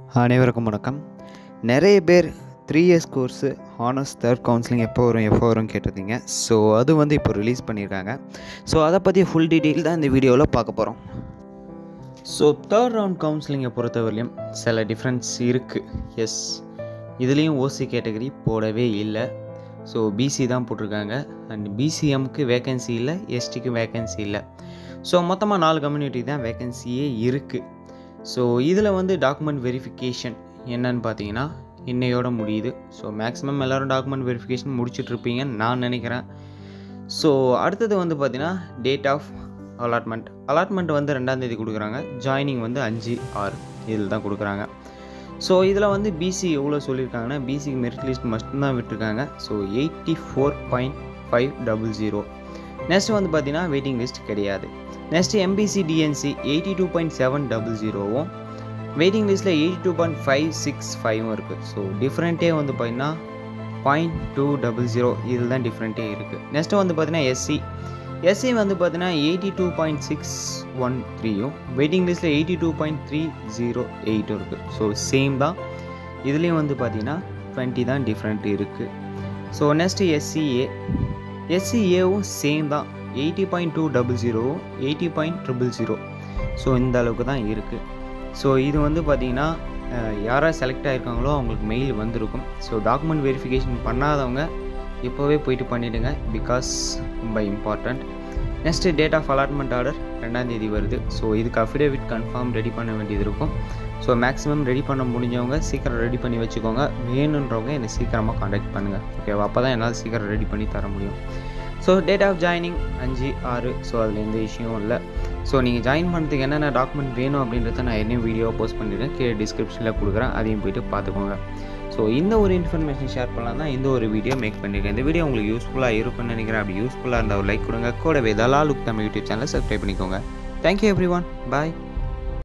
அனைவருக்கும் வணக்கம் நிறைய பேர் three years course honours third counselling எப்போ வரும் எப்போ வரும்னு கேட்டிருந்தீங்க ஸோ அது வந்து இப்போ ரிலீஸ் பண்ணியிருக்காங்க ஸோ அதை பற்றி ஃபுல் டீட்டெயில் தான் இந்த வீடியோவில் பார்க்க போகிறோம் ஸோ தேர்ட் ரவுண்ட் கவுன்சிலிங்கை பொறுத்தவரையிலையும் சில டிஃப்ரென்ஸ் இருக்குது எஸ் இதுலேயும் ஓசி கேட்டகரி போடவே இல்லை ஸோ பிசி தான் போட்டிருக்காங்க அண்ட் பிசிஎம்க்கு வேகன்சி இல்லை எஸ்டிக்கு வேகன்சி இல்லை ஸோ மொத்தமாக நாலு கம்யூனிட்டி தான் வேகன்சியே இருக்குது ஸோ இதில் வந்து டாக்குமெண்ட் வெரிஃபிகேஷன் என்னன்னு பார்த்தீங்கன்னா இன்னையோட முடியுது ஸோ மேக்ஸிமம் எல்லோரும் டாக்குமெண்ட் வெரிஃபிகேஷன் முடிச்சிட்ருப்பீங்கன்னு நான் நினைக்கிறேன் ஸோ அடுத்தது வந்து பார்த்தீங்கன்னா டேட் ஆஃப் அலாட்மெண்ட் அலாட்மெண்ட் வந்து ரெண்டாந்தேதி கொடுக்குறாங்க ஜாயினிங் வந்து அஞ்சு ஆறு இதில் தான் கொடுக்குறாங்க ஸோ இதில் வந்து பிசி எவ்வளோ சொல்லியிருக்காங்கன்னா பிசிக்கு மெரிட் லிஸ்ட் மட்டும்தான் விட்டுருக்காங்க so eighty four point five double zero next வந்து பார்த்தீங்கன்னா வெயிட்டிங் லிஸ்ட் கிடையாது next MBC DNC eighty two point seven double ஜீரோவும் வெயிட்டிங் லிஸ்ட்டில் eighty two point five six ஃபைவும் இருக்குது ஸோ டிஃப்ரெண்ட்டே வந்து பார்த்தீங்கன்னா பாயிண்ட் டூ டபுள் ஜீரோ இதில் தான் டிஃப்ரெண்ட்டே இருக்குது நெக்ஸ்ட்டு வந்து பார்த்தீங்கன்னா எஸ்சி எஸ்சி வந்து பார்த்தீங்கன்னா eighty two point six one த்ரீயும் வெயிட்டிங் லிஸ்ட்டில் eighty two point three zero எயிட்டும் இருக்குது ஸோ சேம் தான் இதுலேயும் வந்து பார்த்தீங்கன்னா டுவெண்ட்டி தான் டிஃப்ரெண்ட் இருக்குது ஸோ நெக்ஸ்ட்டு எஸ்சிஏ எஸ்சிஏவும் சேம் தான் எயிட்டி பாயிண்ட் டூ டபுள் ஜீரோவும் eighty point triple zero so இந்த அளவுக்கு தான் இருக்குது ஸோ இது வந்து பார்த்திங்கன்னா யாராக செலக்ட் ஆகிருக்காங்களோ அவங்களுக்கு மெயில் வந்திருக்கும் ஸோ டாக்குமெண்ட் வெரிஃபிகேஷன் பண்ணாதவங்க இப்போவே போயிட்டு பண்ணிவிடுங்க பிகாஸ் ரொம்ப important next date of allotment order ரெண்டாந்தேதி வருது ஸோ இதுக்கு அஃபிடேவிட் கன்ஃபார்ம் ரெடி பண்ண வேண்டியது இருக்கும் ஸோ மேக்ஸிமம் ரெடி பண்ண முடிஞ்சவங்க சீக்கிரம் ரெடி பண்ணி வச்சுக்கோங்க வேணுன்றவங்க என்னை சீக்கிரமாக காண்டாக்ட் பண்ணுங்கள் ஓகேவா அப்போ தான் என்னால் சீக்கிரம் ரெடி பண்ணி தர முடியும் ஸோ டேட் ஆஃப் ஜாயினிங் அஞ்சு ஆறு ஸோ அதில் எந்த இஷ்யூவும் இல்லை ஸோ நீங்கள் ஜாயின் பண்ணுறதுக்கு என்னென்ன டாக்குமெண்ட் வேணும் அப்படின்றத நான் என்ன வீடியோ போஸ்ட் பண்ணிடுறேன் கீழே டிஸ்கிரிப்ஷனில் கொடுக்குறேன் அதையும் போயிட்டு பார்த்துக்கோங்க ஸோ இந்த ஒரு இன்ஃபர்மேஷன் ஷேர் பண்ணலாம் தான் இந்த ஒரு வீடியோ மேக் பண்ணியிருக்கேன் இந்த வீடியோ உங்களுக்கு யூஸ்ஃபுல்லாக இருக்கும்னு நினைக்கிறேன் அப்படி யூஸ்ஃபுல்லாக இருந்தால் ஒரு லைக் கொடுங்க கூடவே தலா லுக் தமிழ் யூடியூப் சேனலை சப்ஸ்கிரைப் பண்ணிக்கோங்க தேங்க்யூ எவ்ரி ஒன் பாய்